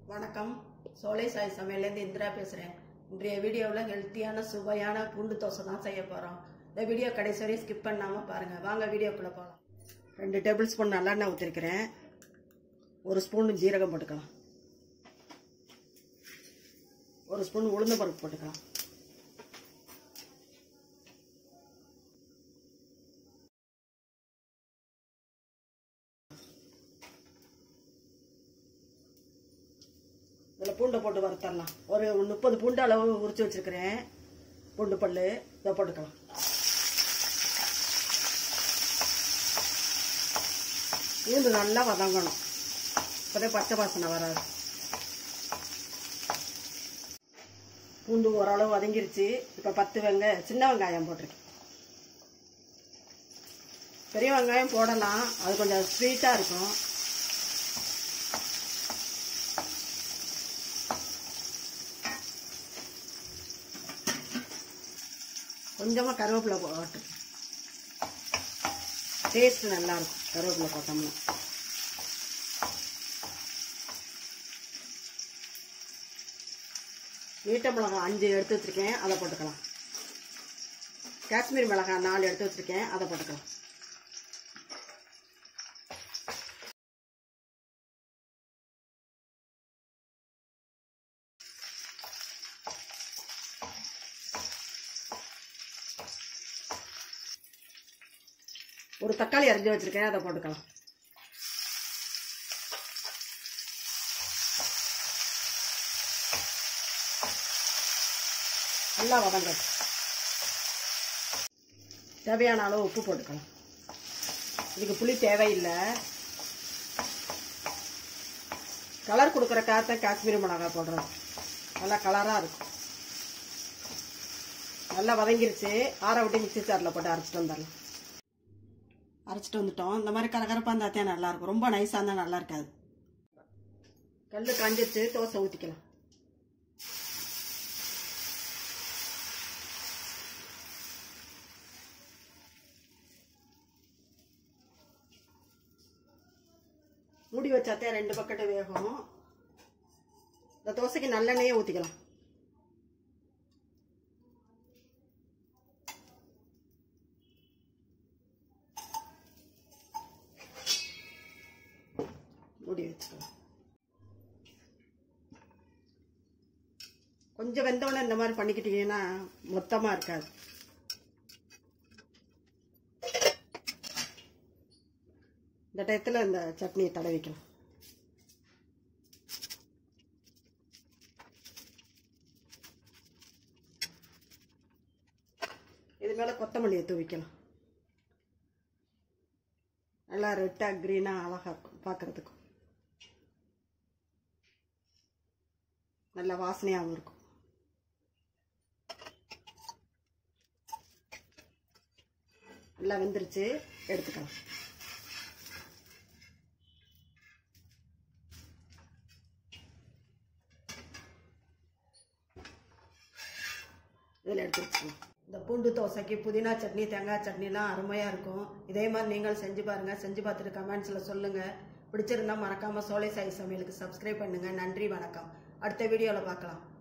வணக்கம் சோலை சாய் சமையலேருந்து இந்திரா பேசுகிறேன் இன்றைய வீடியோவில் ஹெல்த்தியான சுவையான பூண்டு தோசை தான் செய்ய போகிறோம் இந்த வீடியோ கடைசி வரையும் ஸ்கிப் பண்ணாமல் பாருங்கள் வாங்க வீடியோக்குள்ளே போகலாம் ரெண்டு டேபிள் ஸ்பூன் நல்லெண்ணெய் ஊற்றிருக்கிறேன் ஒரு ஸ்பூன் ஜீரகம் போட்டுக்கலாம் ஒரு ஸ்பூன் உளுந்து பருப்பு போட்டுக்கலாம் இதில் பூண்டை போட்டு வறுத்தரலாம் ஒரு முப்பது பூண்டு அளவு உரிச்சு வச்சிருக்கிறேன் பூண்டு பல்லு இதை போட்டுக்கலாம் பூண்டு நல்லா வதங்கணும் இப்போதே பச்சை வாசனை வராது பூண்டு ஓரளவு வதங்கிருச்சு இப்போ பத்து வெங்காயம் சின்ன வெங்காயம் போட்டிருக்கேன் பெரிய வெங்காயம் போடலாம் அது கொஞ்சம் ஸ்வீட்டாக இருக்கும் கொஞ்சமாக கருவேப்பிலை போட்டு டேஸ்ட் நல்லா இருக்கும் கருவேப்பிலை போட்டோம்னா நீட்ட மிளகாய் அஞ்சு எடுத்து வச்சிருக்கேன் அதை போட்டுக்கலாம் காஷ்மீர் மிளகாய் நாலு எடுத்து வச்சிருக்கேன் அதை போட்டுக்கலாம் ஒரு தக்காளி அரைஞ்சி வச்சிருக்கேன் அதை போட்டுக்கலாம் நல்லா வதங்க தேவையான அளவு உப்பு போட்டுக்கலாம் இதுக்கு புளி தேவையில்லை கலர் கொடுக்குற காத்த காஷ்மீரி மிளகாய் போடுறோம் நல்லா கலராக இருக்கும் நல்லா வதங்கிருச்சு ஆற விட்டு மிக்சி சாரில் போட்டு அரைச்சிட்டு வந்துடலாம் அரைச்சிட்டு வந்துட்டோம் இந்த மாதிரி கரகரப்பாக இருந்தால் தான் நல்லாயிருக்கும் ரொம்ப நைஸாக இருந்தால் நல்லா இருக்காது கல் காஞ்சிருச்சு தோசை ஊற்றிக்கலாம் மூடி வச்சாத்தே ரெண்டு பக்கெட்டு வேகும் இந்த தோசைக்கு நல்லெண்ணெயே ஊற்றிக்கலாம் மூடி வச்சுக்கலாம் கொஞ்சம் வெந்தவொடனே இந்த மாதிரி பண்ணிக்கிட்டீங்கன்னா மொத்தமாக இருக்காது இந்த டயத்தில் இந்த சட்னியை தடவிக்கலாம் இது மேலே கொத்தமல்லியை தூவிக்கலாம் நல்லா ரெட்டாக க்ரீனாக அழகாக இருக்கும் பார்க்குறதுக்கும் நல்ல வாசனையாகவும் இருக்கும் நல்லா வெந்துருச்சு எடுத்துக்கலாம் இதில் எடுத்து வச்சுக்கலாம் இந்த பூண்டு தோசைக்கு புதினா சட்னி தேங்காய் சட்னிலாம் அருமையாக இருக்கும் இதே மாதிரி நீங்கள் செஞ்சு பாருங்கள் செஞ்சு பார்த்துட்டு கமெண்ட்ஸில் சொல்லுங்கள் பிடிச்சிருந்தா மறக்காமல் சோலை சாய் சமையலுக்கு சப்ஸ்கிரைப் பண்ணுங்கள் நன்றி வணக்கம் அடுத்த வீடியோவில் பார்க்கலாம்